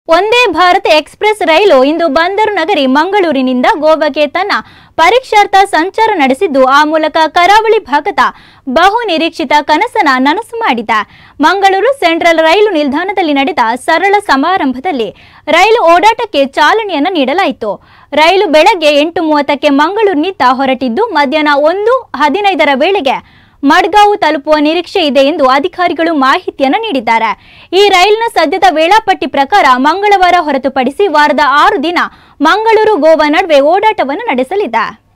ಒಂದೇ ಭಾರತ್ ಎಕ್ಸ್ಪ್ರೆಸ್ ರೈಲು ಇಂದು ಬಂದರು ನಗರಿ ಮಂಗಳೂರಿನಿಂದ ಗೋವಾಗೆ ತನ್ನ ಪರೀಕ್ಷಾರ್ಥ ಸಂಚಾರ ನಡೆಸಿದ್ದು ಆ ಮೂಲಕ ಕರಾವಳಿ ಭಾಗದ ಬಹು ನಿರೀಕ್ಷಿತ ಕನಸನ ನನಸು ಮಾಡಿದೆ ಮಂಗಳೂರು ಸೆಂಟ್ರಲ್ ರೈಲು ನಿಲ್ದಾಣದಲ್ಲಿ ನಡೆದ ಸರಳ ಸಮಾರಂಭದಲ್ಲಿ ರೈಲು ಓಡಾಟಕ್ಕೆ ಚಾಲನೆಯನ್ನು ನೀಡಲಾಯಿತು ರೈಲು ಬೆಳಗ್ಗೆ ಎಂಟು ಮೂವತ್ತಕ್ಕೆ ಮಂಗಳೂರಿನಿಂದ ಹೊರಟಿದ್ದು ಮಧ್ಯಾಹ್ನ ಒಂದು ಹದಿನೈದರ ವೇಳೆಗೆ ಮಡ್ಗಾಂವ್ ತಲುಪುವ ನಿರೀಕ್ಷೆ ಇದೆ ಎಂದು ಅಧಿಕಾರಿಗಳು ಮಾಹಿತಿಯನ್ನು ನೀಡಿದ್ದಾರೆ ಈ ರೈಲಿನ ಸದ್ಯದ ವೇಳಾಪಟ್ಟಿ ಪ್ರಕಾರ ಮಂಗಳವಾರ ಹೊರತುಪಡಿಸಿ ವಾರದ ಆರು ದಿನ ಮಂಗಳೂರು ಗೋವಾ ನಡುವೆ ಓಡಾಟವನ್ನು ನಡೆಸಲಿದೆ